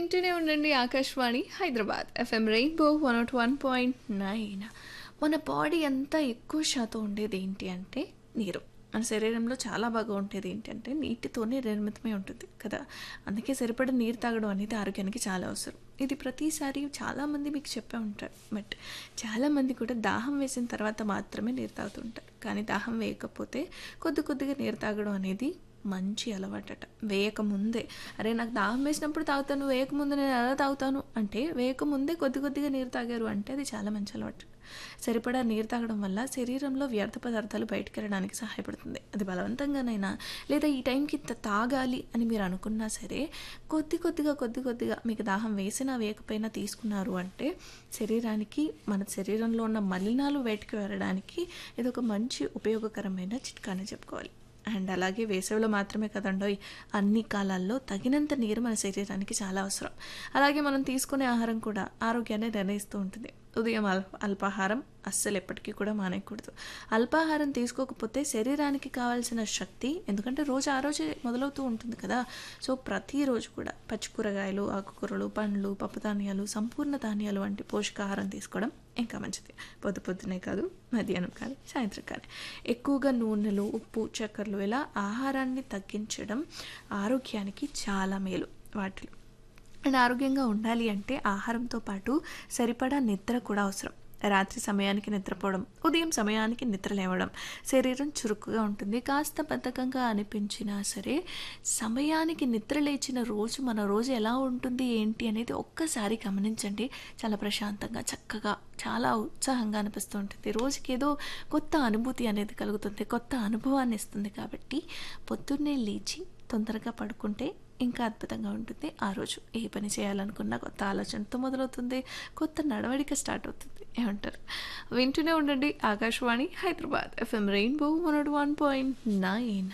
వింటూనే ఉండండి ఆకాశవాణి Hyderabad FM rainbow one not one point nine మన బాడీ అంతా ఎక్కువ శాతం ఉండేది ఏంటి అంటే నీరు మన శరీరంలో చాలా బాగా ఉండేది ఏంటంటే నీటితోనే నిర్మితమై ఉంటుంది కదా అందుకే సరిపడ నీరు తాగడం అనేది ఆరోగ్యానికి చాలా అవసరం ఇది ప్రతిసారి చాలామంది మీకు చెప్పే ఉంటారు బట్ చాలామంది కూడా దాహం వేసిన తర్వాత మాత్రమే నీరు తాగుతుంటారు కానీ దాహం వేయకపోతే కొద్ది కొద్దిగా నీరు తాగడం అనేది మంచి అలవాటట వేయకముందే అరే నాకు దాహం వేసినప్పుడు తాగుతాను వేయకముందు నేను ఎలా తాగుతాను అంటే వేయకముందే కొద్ది కొద్దిగా నీరు తాగారు అంటే అది చాలా మంచి అలవాటు సరిపడా నీరు తాగడం వల్ల శరీరంలో వ్యర్థ పదార్థాలు బయటకు వెళ్ళడానికి సహాయపడుతుంది అది బలవంతంగానైనా లేదా ఈ టైంకి ఇంత తాగాలి అని మీరు అనుకున్నా సరే కొద్ది కొద్దిగా కొద్ది కొద్దిగా మీకు దాహం వేసినా వేయకపోయినా తీసుకున్నారు అంటే శరీరానికి మన శరీరంలో ఉన్న మలినాలు బయటకు వెళ్ళడానికి ఇది ఒక మంచి ఉపయోగకరమైన చిట్కానే చెప్పుకోవాలి అండ్ అలాగే వేసవిలో మాత్రమే కదండోయ్ అన్ని కాలాల్లో తగినంత నీరు మన శరీరానికి చాలా అవసరం అలాగే మనం తీసుకునే ఆహారం కూడా ఆరోగ్యాన్ని నిర్ణయిస్తూ ఉంటుంది ఉదయం అల్ అల్పాహారం అస్సలు ఎప్పటికీ కూడా మానేయకూడదు అల్పాహారం తీసుకోకపోతే శరీరానికి కావాల్సిన శక్తి ఎందుకంటే రోజు ఆ రోజే మొదలవుతూ ఉంటుంది కదా సో ప్రతిరోజు కూడా పచ్చి కూరగాయలు ఆకుకూరలు పండ్లు పప్పు ధాన్యాలు సంపూర్ణ ధాన్యాలు వంటి పోషకాహారం తీసుకోవడం ఇంకా మంచిది పొద్దు పొద్దునే కాదు మధ్యాహ్నం కానీ సాయంత్రం కానీ ఎక్కువగా నూనెలు ఉప్పు చక్కెరలు ఇలా ఆహారాన్ని తగ్గించడం ఆరోగ్యానికి చాలా మేలు వాటిలో అండ్ ఆరోగ్యంగా ఉండాలి అంటే ఆహారంతో పాటు సరిపడా నిద్ర కూడా అవసరం రాత్రి సమయానికి నిద్రపోవడం ఉదయం సమయానికి నిద్ర లేవడం శరీరం చురుకుగా ఉంటుంది కాస్త బద్ధకంగా అనిపించినా సరే సమయానికి నిద్ర లేచిన రోజు మన రోజు ఎలా ఉంటుంది ఏంటి అనేది ఒక్కసారి గమనించండి చాలా ప్రశాంతంగా చక్కగా చాలా ఉత్సాహంగా అనిపిస్తూ ఉంటుంది రోజుకి ఏదో కొత్త అనుభూతి అనేది కలుగుతుంది కొత్త అనుభవాన్ని ఇస్తుంది కాబట్టి పొద్దున్నే లేచి తొందరగా పడుకుంటే ఇంకా అద్భుతంగా ఉంటుంది ఆ రోజు ఏ పని చేయాలనుకున్నా కొత్త ఆలోచనతో మొదలవుతుంది కొత్త నడవడిక స్టార్ట్ అవుతుంది ఏమంటారు వింటూనే ఉండండి ఆకాశవాణి Hyderabad FM rainbow one one point nine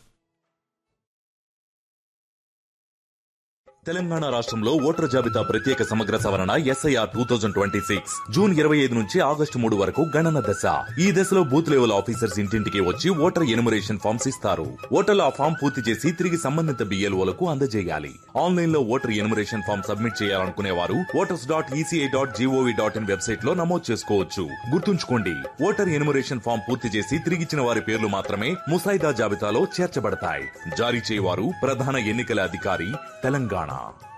Telangana రాష్ట్రంలో ఓటర్ జాబితా ప్రత్యేక సమగ్ర సవరణ SIR two thousand twenty six June ఇరవై ఐదు నుంచి ఆగస్టు మూడు వరకు గణన దశ ఈ దశలో బూత్ లెవెల్ ఆఫీసర్స్ ఇంటింటికి వచ్చి ఓటర్ ఎనుమరేషన్ ఫామ్స్ ఇస్తారు ఓటర్లు ఆ ఫామ్ పూర్తి చేసి తిరిగి సంబంధిత బిఎల్ఓలకు అందజేయాలి ఆన్లైన్ లో ఓటర్ ఎనుమరేషన్ ఫామ్ సబ్మిట్ చేయాలనుకునే వారు voters dot ECI dot GOV dot in website లో నమోదు చేసుకోవచ్చు గుర్తుంచుకోండి ఓటర్ ఎనుమరేషన్ ఫామ్ పూర్తి చేసి తిరిగిచ్చిన వారి పేర్లు మాత్రమే ముసాయిదా జాబితాలో చేర్చబడతాయి జారీ చేయవారు ప్రధాన ఎన్నికల అధికారి తెలంగాణ